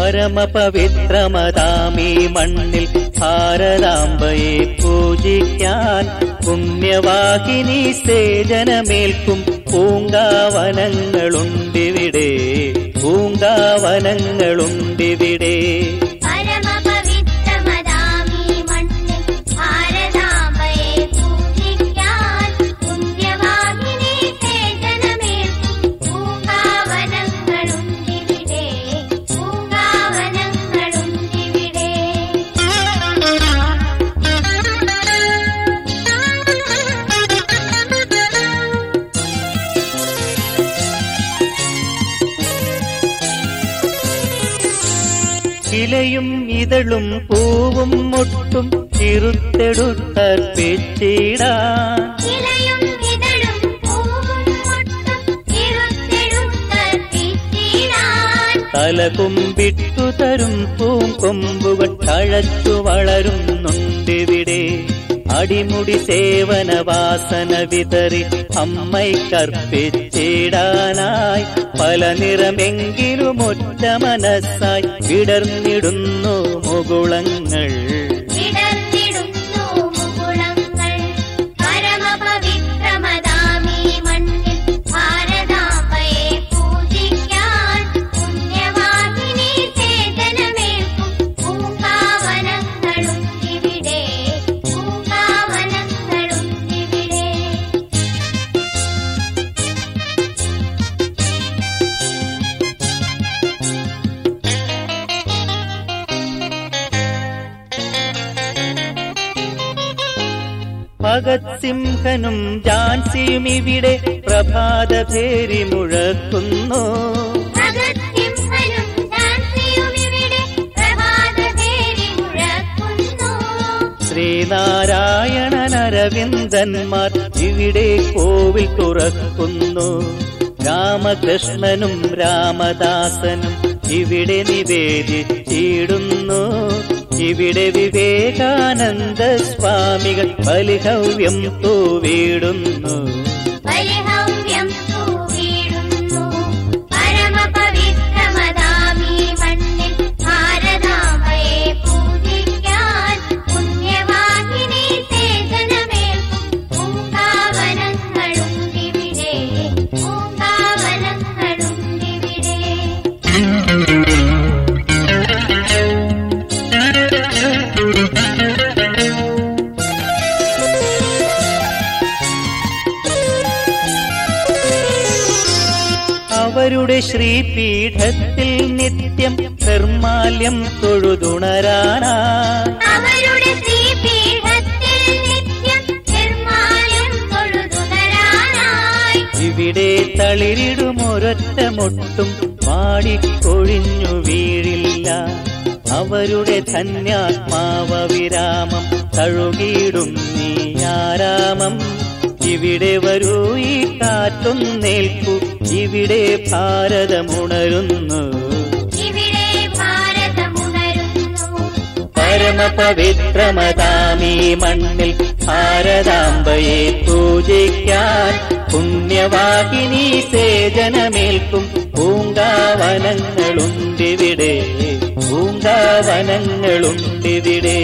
പരമപവിത്രമതാമീ മണ്ണിൽ ഭാരതാംബയെ പൂജിക്കാൻ പുണ്യവാഹിനി സേജനമേൽക്കും പൂങ്കാവനങ്ങളുണ്ടിവിടെ പൂങ്കാവനങ്ങളുണ്ടിവിടെ പരമപവിത്രമതാമീ മണ്ണിൽ ഭാരതാംബയെ പൂജിക്കാൻ പുണ്യവാഹിനി സേചനമേൽക്കും പൂങ്കാവനങ്ങളുണ്ടിവിടെ പൂങ്കാവനങ്ങളുണ്ടിവിടെ ഇലയും ഇതളും പൂവും മുട്ടും ചിറുത്തെടുത്തർപ്പിച്ചിടാൻ ഇലയും ഇതളും പൂവും മുട്ടും ഇരുത്തെടുത്തർപ്പിച്ചിടാൻ തലകുമ്പിട്ടു തരും പൂങ്കൊമ്പുകൾ തഴച്ചു വളരുന്നുണ്ടിവിടെ അടിമുടി സേവന വാസന വിതറി അമ്മയ്ക്കർപ്പിച്ചിടാനായി പല നിറമെങ്കിലും ഒറ്റ മനസ്സായി വിടർന്നിടുന്നു മുകുളങ്ങൾ വിടർന്നിടുന്നു മുകുളങ്ങൾ പരമപവിത്രമതാമീ മണ്ണിൽ ഭാരതാംബയെ പൂജിക്കാൻ പുണ്യവാഹിനി സേചനമേൽക്കും പൂങ്കാവനങ്ങളുണ്ടിവിടെ പൂങ്കാവനങ്ങളുണ്ടിവിടെ ഭഗത് സിംഹനും ജാൻസിയും ഇവിടെ പ്രഭാത ഭേരി മുഴക്കുന്നു ഭഗത് സിംഹനും ഝാൻസിയും ഇവിടെ പ്രഭാതഭേരി മുഴക്കുന്നു ശ്രീനാരായണൻ അരവിന്ദന്മാർ ഇവിടെ കോവിൽ തുറക്കുന്നു രാമകൃഷ്ണനും രാമദാസനും ഇവിടെ നിവേദിച്ചിടുന്നു ഇവിടെ വിവേകാനന്ദ സ്വാമികൾ ബലിഹവ്യം തൂവിടുന്നു ബലിഹവ്യം പൂവിടുന്നു പരമപവിത്രമതാമീ മണ്ണിൽ ഭാരതാംബയെ പൂജിക്കാൻ പുണ്യവാഹിനി സേചനമേൽക്കും പൂങ്കാവനങ്ങളുണ്ടിവിടെ പൂങ്കാവനങ്ങളുണ്ടിവിടെ അവരുടെ ശ്രീപീഠത്തിൽ നിത്യം നിർമാല്യം തൊഴുതുണരാനായി അവരുടെ ശ്രീപീഠത്തിൽ നിത്യം നിർമ്മാല്യം തൊഴുതുണരാനായി ഇവിടെ തളിരിടുമൊരൊറ്റ മുട്ടും പാടിക്കൊഴിഞ്ഞു വീഴില്ല അവരുടെ ധന്യാത്മാവ വിരാമം തഴുകിയിടും നീ ആരാമം ഇവിടെ വരൂ ഈ കാറ്റൊന്നേൽക്കൂ ഇവിടെ ഭാരതമുണരുന്നു ഇവിടെ ഭാരതമുണരുന്നു പരമപവിത്രമതാമീ മണ്ണിൽ ഭാരതാംബയെ പൂജിക്കാൻ പുണ്യവാഹിനി സേജനമേൽക്കും പൂങ്കാവനങ്ങളുണ്ടിവിടെ പൂങ്കാവനങ്ങളുണ്ടിവിടെ